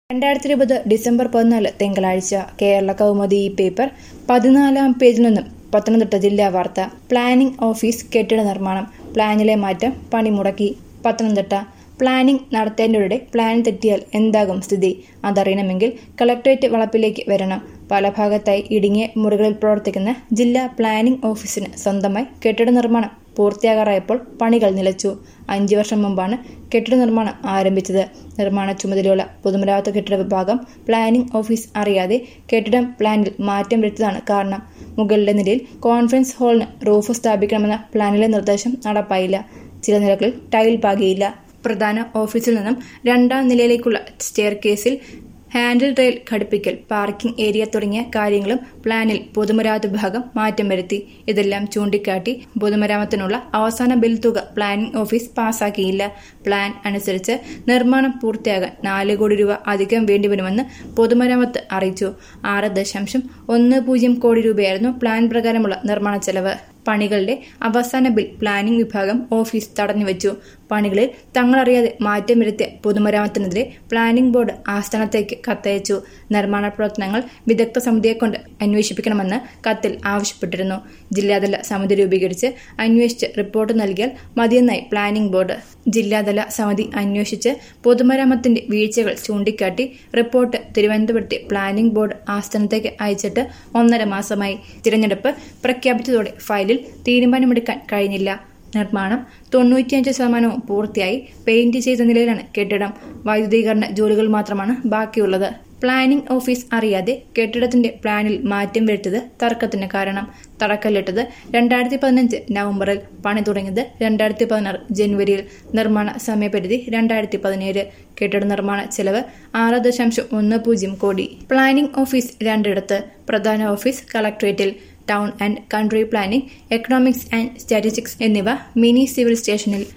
രണ്ടായിരത്തി ഇരുപത് ഡിസംബർ പതിനാല് തിങ്കളാഴ്ച കേരള കൗമുദി ഈ പേപ്പർ പതിനാലാം പേജിൽ നിന്നും പത്തനംതിട്ട ജില്ലാ വാർത്ത പ്ലാനിംഗ് ഓഫീസ് കെട്ടിട നിർമ്മാണം പ്ലാനിലെ മാറ്റം പണിമുടക്കി പത്തനംതിട്ട പ്ലാനിംഗ് നടത്തേണ്ടവരുടെ പ്ലാൻ തെറ്റിയാൽ എന്താകും സ്ഥിതി അതറിയണമെങ്കിൽ കളക്ടറേറ്റ് വളപ്പിലേക്ക് വരണം പല ഭാഗത്തായി ഇടുങ്ങിയ മുറികളിൽ പ്രവർത്തിക്കുന്ന ജില്ലാ പ്ലാനിംഗ് ഓഫീസിന് സ്വന്തമായി കെട്ടിട നിർമ്മാണം പൂർത്തിയാകാറായപ്പോൾ പണികൾ നിലച്ചു അഞ്ചു വർഷം മുമ്പാണ് കെട്ടിട നിർമ്മാണം ആരംഭിച്ചത് നിർമ്മാണ ചുമതലയുള്ള പൊതുമരാമത്ത് കെട്ടിട വിഭാഗം പ്ലാനിംഗ് ഓഫീസ് അറിയാതെ കെട്ടിടം പ്ലാനിൽ മാറ്റം വരുത്തിയതാണ് കാരണം മുകളിലെ നിലയിൽ കോൺഫറൻസ് ഹാളിന് റൂഫ് സ്ഥാപിക്കണമെന്ന പ്ലാനിലെ നിർദ്ദേശം നടപ്പായില്ല ചില നിലകളിൽ ടൈൽ പാകിയില്ല പ്രധാന ഓഫീസിൽ നിന്നും രണ്ടാം നിലയിലേക്കുള്ള സ്റ്റെയർ കേസിൽ ഹാൻഡിൽ റെയിൽ ഘടിപ്പിക്കൽ പാർക്കിംഗ് ഏരിയ തുടങ്ങിയ കാര്യങ്ങളും പ്ലാനിൽ പൊതുമരാമത്ത് വിഭാഗം മാറ്റം വരുത്തി ഇതെല്ലാം ചൂണ്ടിക്കാട്ടി പൊതുമരാമത്തിനുള്ള അവസാന ബിൽ തുക പ്ലാനിംഗ് ഓഫീസ് പാസാക്കിയില്ല പ്ലാൻ അനുസരിച്ച് നിർമ്മാണം പൂർത്തിയാകാൻ നാല് കോടി രൂപ അധികം വേണ്ടിവരുമെന്ന് പൊതുമരാമത്ത് അറിയിച്ചു ആറ് ദശാംശം ഒന്ന് പൂജ്യം കോടി രൂപയായിരുന്നു പ്ലാൻ പ്രകാരമുള്ള നിർമ്മാണ ചെലവ് പണികളുടെ അവസാന ബിൽ പ്ലാനിംഗ് വിഭാഗം ഓഫീസ് തടഞ്ഞുവെച്ചു പണികളിൽ തങ്ങളറിയാതെ മാറ്റം വരുത്തിയ പൊതുമരാമത്തിനെതിരെ പ്ലാനിംഗ് ബോർഡ് ആസ്ഥാനത്തേക്ക് കത്തയച്ചു നിർമ്മാണ പ്രവർത്തനങ്ങൾ വിദഗ്ധ സമിതിയെ കൊണ്ട് അന്വേഷിപ്പിക്കണമെന്ന് കത്തിൽ ആവശ്യപ്പെട്ടിരുന്നു ജില്ലാതല സമിതി രൂപീകരിച്ച് അന്വേഷിച്ച് റിപ്പോർട്ട് നൽകിയാൽ മതിയെന്നായി പ്ലാനിംഗ് ബോർഡ് ജില്ലാതല സമിതി അന്വേഷിച്ച് പൊതുമരാമത്തിന്റെ വീഴ്ചകൾ ചൂണ്ടിക്കാട്ടി റിപ്പോർട്ട് തിരുവനന്തപുരത്തെ പ്ലാനിംഗ് ബോർഡ് ആസ്ഥാനത്തേക്ക് അയച്ചിട്ട് ഒന്നര മാസമായി തിരഞ്ഞെടുപ്പ് പ്രഖ്യാപിച്ചതോടെ ഫയലിൽ തീരുമാനമെടുക്കാൻ കഴിഞ്ഞില്ല നിർമ്മാണം തൊണ്ണൂറ്റിയഞ്ച് ശതമാനവും പൂർത്തിയായി പെയിന്റ് ചെയ്ത നിലയിലാണ് കെട്ടിടം വൈദ്യുതീകരണ ജോലികൾ മാത്രമാണ് ബാക്കിയുള്ളത് പ്ലാനിംഗ് ഓഫീസ് അറിയാതെ കെട്ടിടത്തിന്റെ പ്ലാനിൽ മാറ്റം വരുത്തിയത് തർക്കത്തിന് കാരണം തറക്കല്ലിട്ടത് രണ്ടായിരത്തി പതിനഞ്ച് നവംബറിൽ പണി തുടങ്ങിയത് രണ്ടായിരത്തി പതിനാറ് ജനുവരിയിൽ നിർമ്മാണ സമയപരിധി രണ്ടായിരത്തി പതിനേഴ് കെട്ടിട നിർമ്മാണ ചെലവ് ആറ് ദശാംശം ഒന്ന് പൂജ്യം കോടി പ്ലാനിംഗ് ഓഫീസ് രണ്ടിടത്ത് പ്രധാന ഓഫീസ് കളക്ട്രേറ്റിൽ town and country planning economics and statistics എന്നിവ മിനി സിവിൽ സ്റ്റേഷനിൽ